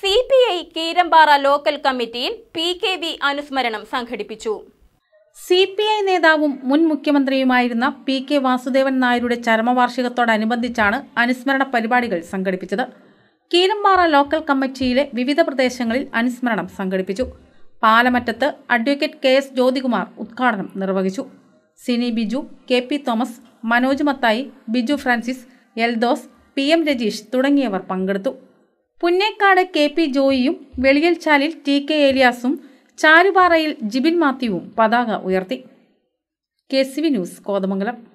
C P I Keerampara local committee P K V അനുസ്മരണം സംഘടിപ്പിച്ചു C P I നേതാവും മുൻ മുഖ്യമന്ത്രിയുമായിരുന്ന പി കെ വാസുദേവൻ നായരുടെ ചരമവാർഷികത്തോടനുബന്ധിച്ചാണ് അനുസ്മരണ പരിപാടികൾ സംഘടിപ്പിച്ചത് കീരമ്പാറ ലോക്കൽ കമ്മിറ്റിയിലെ വിവിധ പ്രദേശങ്ങളിൽ അനുസ്മരണം സംഘടിപ്പിച്ചു പാലമറ്റത്ത് അഡ്വക്കേറ്റ് കെ എസ് ജ്യോതികുമാർ ഉദ്ഘാടനം നിർവഹിച്ചു Cini Biju K P Thomas Manoj Mathai Biju Francis Eldhose P M Rajeesh തുടങ്ങിയവർ പങ്കെടുത്തു പുന്നേക്കാട് കെ പി ജോയിയും വെളിയൽച്ചാലിൽ ടി കെ ഏലിയാസും ചാരുപാറയിൽ ജിബിൻ മാത്യുവും പതാക ഉയർത്തി K C V news Kothamangalam